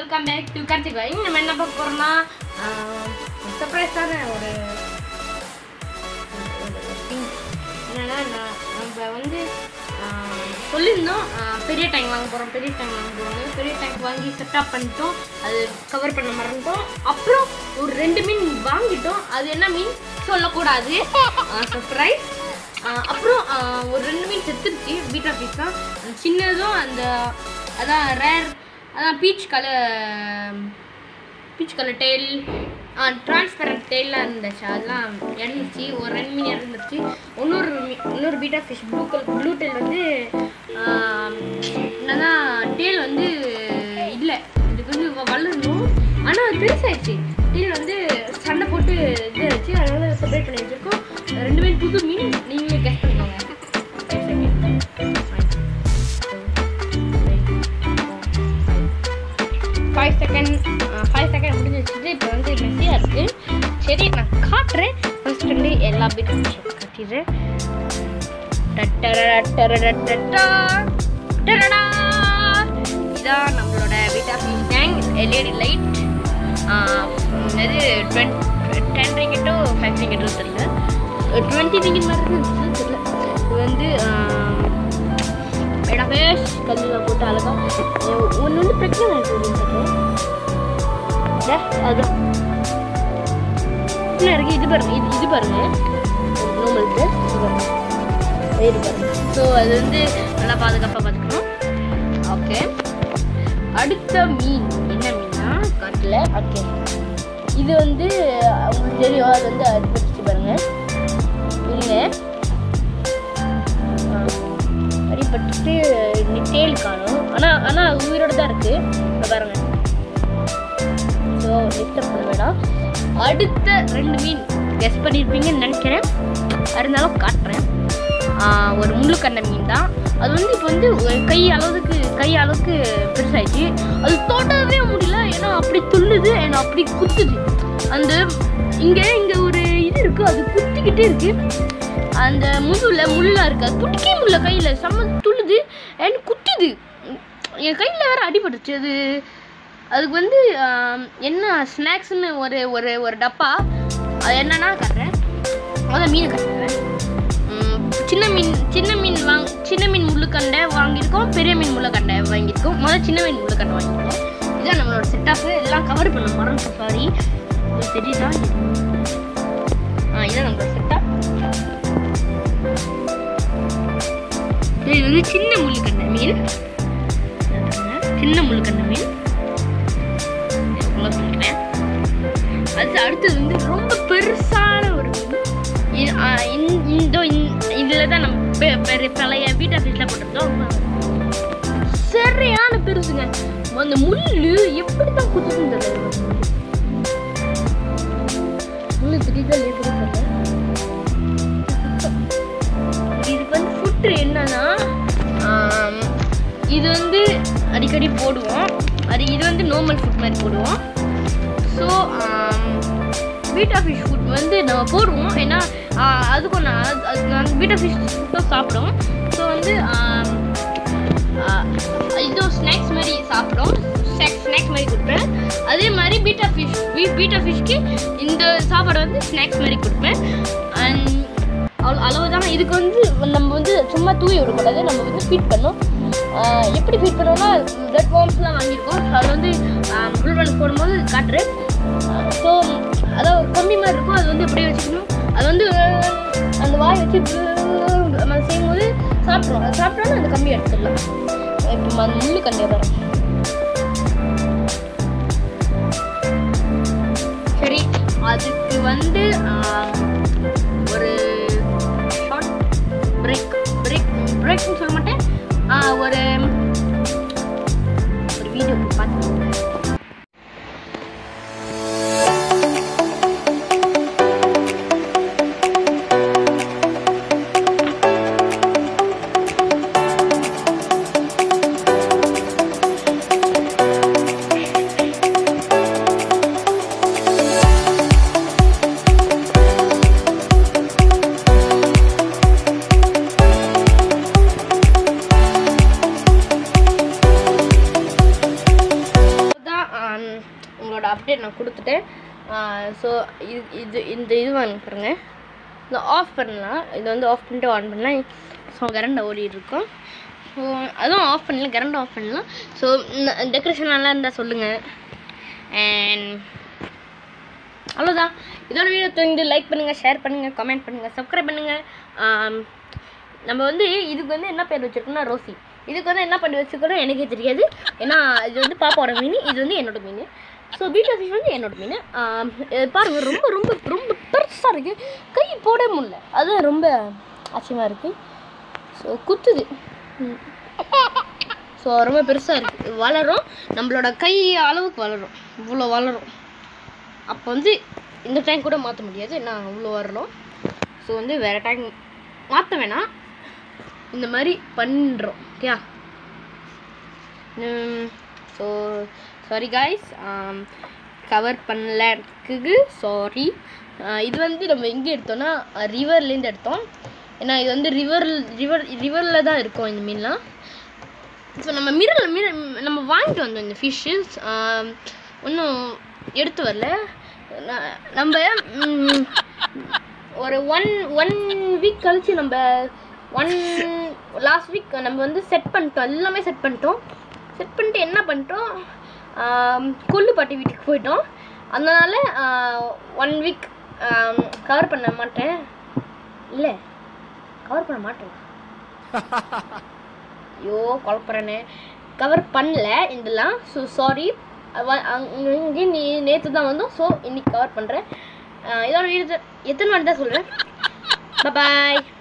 Welcome back to Karthik இங்க நம்ம என்ன பார்க்க போறோம்னா சர்ப்ரைஸான ஒரு ஒரு thing. என்னன்னா நான் நம்ம வந்து ஆஹ், சொல்லியிருந்தோம் ஆஹ், பெரிய டேங்க் வாங்க போகிறோம் பெரிய டேங்க் வாங்க போகிறோம் பெரிய டேங்க் வாங்கி செட்டப் பண்ணிட்டோம் அது கவர் பண்ண மறந்துட்டோம் அப்புறம் ஒரு ரெண்டு மீன் வாங்கிட்டோம் அது என்ன மீன் சொல்லக்கூடாது சர்ப்ரைஸ் அப்புறம் ஆஹ், ஒரு ரெண்டு மீன் செத்துருச்சு பீட்டா பீஸ் தான் அந்த சின்னதும் அந்த அதான் ரேர் அதான் peach colour peach colour tail transparent டெயிலாக இருந்துச்சு அதெல்லாம் இறந்துச்சு ஒரு ரெண்டு மீன் இறந்துருச்சு இன்னொரு மீ- இன்னொரு betta fish blue colour blue tail வந்து ஆஹ், என்னன்னா டெயில் வந்து இல்லை இதுக்கு வந்து வ- வளரணும் ஆனால் அது பெருசாயிடுச்சு டெயில் வந்து சண்டை போட்டு இது ஆச்சு அதனால செப்பரேட் பண்ணி வச்சிருக்கோம் ரெண்டு மீன் புது மீன் நீங்களே கெஸ்ட் பண்ணிக்கோங்க ஃபைவ் செகண்ட் ஃபைவ் செகண்ட் முடிஞ்சு வச்சுட்டு இப்போ வந்து மெஸ்ஸியாக இருக்குது சரி நான் காட்டுறேன் ஃபர்ஸ்ட் வந்து எல்லா பீட்டும் காட்டிடுறேன் டட்டரடட்டரடட்டா. டடடா. இதான் நம்மளோட betta fish tank LED light இது டுவெண்ட் டென் ரிங்கெட்டோ ஃபைவ் ரிங்கெட்டோ தெரியல டுவெண்ட்டி ரிங்கெட் மாதிரி இருந்துச்சு தெரியல இது வந்து இடபேஷ் கல்லில் போட்டு அழகா ஒன்று வந்து பிரச்சனை ஆகிடுது அது என்ன இருக்கு இது பாருங்க இது இது பாருங்க நோமல் இது இது பாருங்க இது பாருங்க ஸோ அது வந்து நல்லா பாதுகாப்பாக பார்த்துக்கணும் ஓகே அடுத்த மீன் என்ன மீனா காட்டில் ஓகே இது வந்து உங்களுக்கு தெரியும் அது வந்து அடிபட்டுச்சு பாருங்க இல்ல அடிபட்டுட்டு டேல் காணும் ஆனால் ஆனால் அது உயிரோட தான் இருக்கு இங்க பாருங்க ஸோ டிஸ்டர்ப் பண்ண வேணாம் அடுத்த ரெண்டு மீன் கெஸ் பண்ணியிருப்பீங்கன்னு நினைக்கிறேன் இருந்தாலும் காட்டுறேன் ஆஹ் ஒரு முள்ளுக்கண்ணை மீன் தான் அது வந்து இப்போ வந்து ஒரு கை அளவுக்கு கை அளவுக்கு பெருசாயிடுச்சு அது தொடவே முடியல ஏன்னா அப்படி துள்ளுது ஏன்னா அப்படி குத்துது அந்த இங்கே இங்கே ஒரு இது இருக்கு அது குத்திக்கிட்டே இருக்கு அந்த முதுல முள்ளா இருக்கு அது பிடிக்கவே முடியல கையில் செம்ம துள்ளுது அண்ட் குத்துது என் கையில் வேற அடிபட்டுச்சு அது அதுக்கு வந்து ஆம், என்ன ஸ்நாக்ஸ்னு ஒரு ஒரு ஒரு டப்பா அது என்னன்னா காட்டுறேன் அதான் மீன் காட்டுறேன் ம், சின்ன மீன் சின்ன மீன் வாங் சின்ன மீன் முள்ளுக்கண்டை வாங்கியிருக்கோம் பெரிய மீன் முள்ளுக்கண்டை வாங்கியிருக்கோம் முதல்ல சின்ன மீன் முள்ளுக்கண்டை வாங்கியிருக்கோம் இதான் நம்மளோட செட்டப்பு எல்லாம் கவர் பண்ண மரம் சாரி தெரியுதா ஆ இதான் நம்மளோட செட்டப் இது வந்து சின்ன முள்ளுக்கண்டை மீன் சின்ன முள்ளுக்கண்டை மீன் உள்ள சொல்றேன். அது அடுத்தது வந்து ரொம்ப பெருசான ஒரு மீன் இது, ஆ, இந்த- இந்த இந்த- இதுல தான் நம்ம பெ- பெரிய பழைய வீட்டை ஃபிஷ்ல போட்டிருந்தோம் சரியான பெருசுங்க அந்த முள்ளு எப்படி தான் குத்துதுன்னு தெரியல முள்ளு தெரியுதா இல்லையா கூட தெரியல இதுக்கு வந்து ஃபுட்டு என்னன்னா ஆம், இது வந்து அடிக்கடி போடுவோம் அது இது வந்து நார்மல் ஃபுட் மாதிரி போடுவோம் ஸோ பீட்டா ஃபிஷ் ஃபுட் வந்து நம்ம போடுவோம் ஏன்னா ஆ, அதுக்கும் நான் அது- அது நாங்கள் பீட்டா ஃபிஷ் ஃபுட்டும் சாப்பிடுவோம் ஸோ வந்து ஆம், ஆ, இதுவும் ஸ்நாக்ஸ் மாதிரி சாப்பிடும் ஸ்நாக்ஸ் ஸ்நாக்ஸ் மாதிரி கொடுப்பேன் அதே மாதிரி பீட்டா ஃபிஷ் பீட்டா ஃபிஷ்க்கு இந்த சாப்பாடு வந்து ஸ்நாக்ஸ் மாதிரி கொடுப்பேன் அண்ட் அவ்வளோ அளவு தான் இதுக்கு வந்து நம்ம வந்து சும்மா தூவி விடக்கூடாது நம்ம வந்து ஃபீட் பண்ணோம் ஆஹ் எப்படி ஃபீட் பண்ணோம்னா பிளட் வார்ம்ஸ்லாம் வாங்கியிருக்கோம் ஸோ அது வந்து பிளட் வார்ம்ஸ் போடும்போது காட்டுறேன் ஸோ அதாவது கம்மி மாதிரி இருக்கும் அது வந்து எப்படியே வச்சுக்கணும் அது வந்து அஹ், அந்த வாய் வச்சு நம்ம செய்யும்போது சாப்பிட்றோம் அது சாப்பிட்டோன்னா அந்த கம்மி எடுத்துடலாம் இப்போ அந்த முள்ளு கண்டிய பாருங்க சரி அதுக்கு வந்து ஆஹ், ஒரு ஷார்ட் பிரேக் பிரேக் பிரேக்னு சொல்ல மாட்டேன் ஆஹ், ஒரு ஒரு வீடியோ பார்த்து அப்டேட் நான் கொடுத்துட்டேன் ஸோ இது இது இந்த இது வாங்க பாருங்க இதை ஆஃப் பண்ணலாம் இது வந்து ஆஃப் பண்ணிட்டு ஆன் பண்ணலாம் ஸோ கரண்ட் ஓடிட்டு இருக்கும் ஸோ அதுவும் ஆஃப் பண்ணலாம் கரண்ட் ஆஃப் பண்ணலாம் ஸோ டெக்கரேஷன் நல்லா இருந்தால் சொல்லுங்கள் அண்ட் அவ்வளோதான் இதோட வீடியோ தூங்கி லைக் பண்ணுங்கள் ஷேர் பண்ணுங்கள் கமெண்ட் பண்ணுங்கள் சப்ஸ்கிரைப் பண்ணுங்கள் நம்ம வந்து இதுக்கு வந்து என்ன பேர் வச்சுருக்கோம்னா ரோசி இதுக்கு வந்து என்ன பண்ணி வச்சுருக்கோம் எனக்கே தெரியாது ஏன்னா இது வந்து பாப்பாவோட மீன் இது வந்து என்னோட மீன் ஸோ பீட்டா ஃபிஷ் வந்து என்னோட மீன் ஆம், இது பாருங்க ரொம்ப ரொம்ப ரொம்ப பெருசாக இருக்குது கை போட முடியல அதுவும் ரொம்ப ஆச்சரியமாக இருக்குது ஸோ குத்துது ஸோ ரொம்ப பெருசாக இருக்குது வளரும் நம்மளோட கை அளவுக்கு வளரும் இவ்வளோ வளரும் அப்போ வந்து இந்த டேங்க் கூட மாற்ற முடியாது நான் அவ்வளோ வரணும் ஸோ வந்து வேறு டேங்க் மாற்ற வேணாம் இந்த மாதிரி பண்ணுறோம் okay so sorry guys cover பண்ணலக்கு சாரி இது வந்து நம்ம எங்கே எடுத்தோம்னா ரிவர்லேருந்து எடுத்தோம் ஏன்னா இது வந்து ரிவர் ரிவர் ரிவரில் தான் இருக்கும் இந்த மீன்லாம் ஸோ நம்ம மிரல் மிர நம்ம வாங்கிட்டு வந்தோம் இந்த ஃபிஷ்ஷஸ் ஒன்றும் எடுத்து வரல ந- நம்ம ம், ஒரு ஒன் ஒன் வீக் கழிச்சு நம்ம ஒன் லாஸ்ட் வீக் நம்ம வந்து செட் பண்ணிட்டோம் எல்லாமே செட் பண்ணிட்டோம் செட் பண்ணிட்டு என்ன பண்ணிட்டோம் ஆம், கொல்லுப்பாட்டி வீட்டுக்கு போயிட்டோம் அதனால ஒன் வீக் கவர் பண்ண மாட்டேன் இல்லை கவர் பண்ண மாட்டேன் ஐயோ குழப்பறேனே கவர் பண்ணல இதெல்லாம் ஸோ சாரி அங்கே நீ நேற்று தான் வந்தோம் ஸோ இன்னைக்கு கவர் பண்ணுறேன் இதோட வீடு எத்தனை வாட்டி தான் சொல்கிறேன் பாய்